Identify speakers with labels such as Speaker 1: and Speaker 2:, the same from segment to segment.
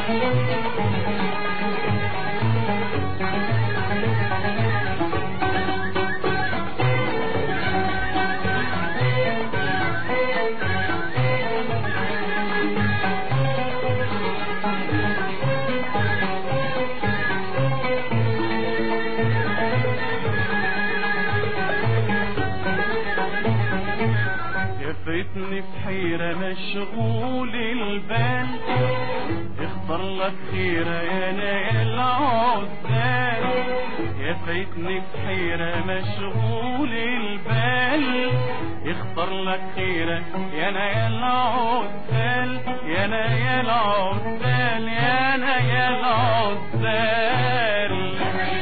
Speaker 1: يفيتني في حيرة مشغول البال اختار لك خيرة يا نايل عزال يفيتني في حيرة مشغول البال اختار لك خيرة يا نايل عزال يا نايل عزال يا نايل عزال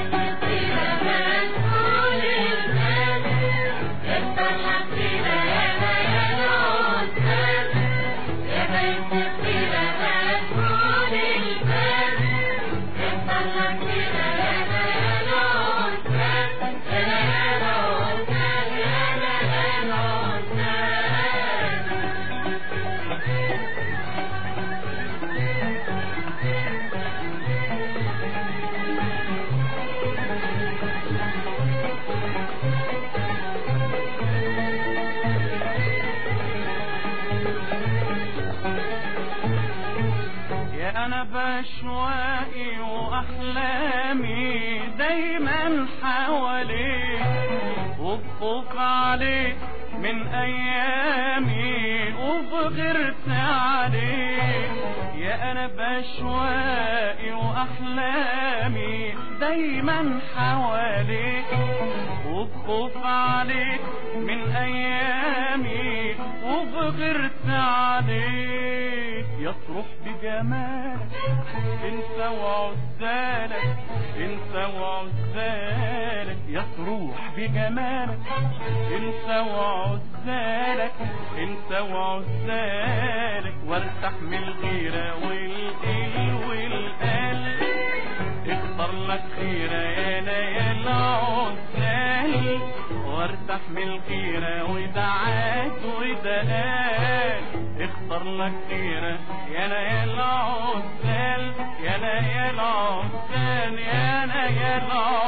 Speaker 1: يا انا بشوائي واحلامي دايما حواليك وبخوف عليك من ايامي وبغرت عليك يا انا بشوائي واحلامي دايما حواليك وبخوف عليك من ايامي وبغرت عليك يصرخ بجمالك انت وعزالك انت وعزالك يصرخ بجمالك انت وعزالك انت وعزالك وارتاح من الغيرة والقل والقلب اختار لك خيرة يا ليال عزال وارتاح من الخيرة ودعاك ودقال اختار لك خيرة يا ليال عزال يا ليال عزال يا ليال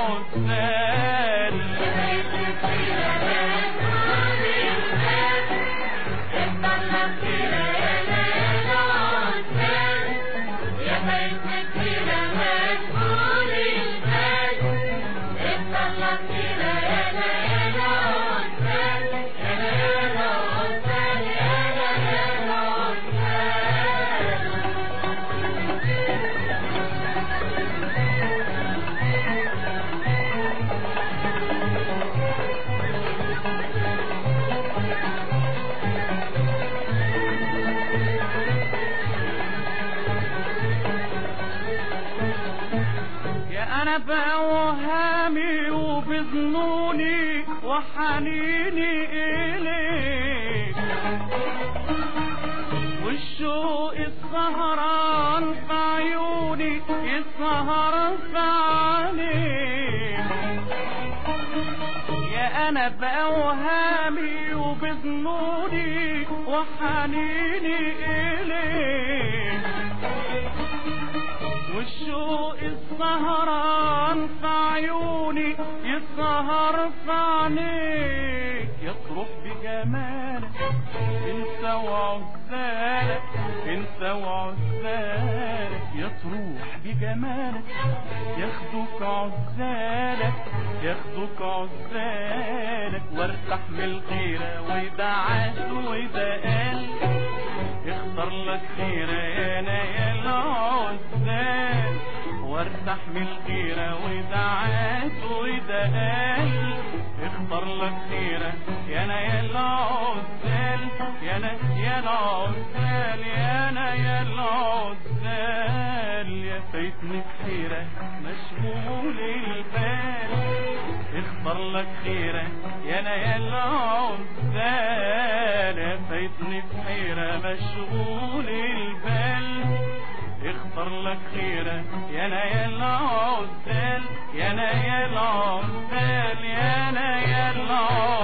Speaker 1: عزال يا انا بأوهامي وبظنوني وحنيني اليك والشوق السهران في عيوني السهران في عينيك يا انا بأوهامي وبظنوني وحنيني اليك والشوق السهران في عيوني يسهر في عينيك يصرخ بجمالك انت وعزالك انت وعزالك يصرخ بجمالك ياخدك عزالك ياخدك عزالك وارتاح من الغيرة ودعاك ودقال اختار لك خيرة يا نيال عزال وارتاح من الغيرة ودعاك ودقال اختار لك خيرة يا نيال عزال يا نيال عزال يا نيال عزال يا فايتني خيرة مشغول البال اختار لك خيرة يا نيال عزال يا فايتني في حيرة مشغول البال اختار لك خيرة يا نيال عزال يا نيال عزال يا نيال عزال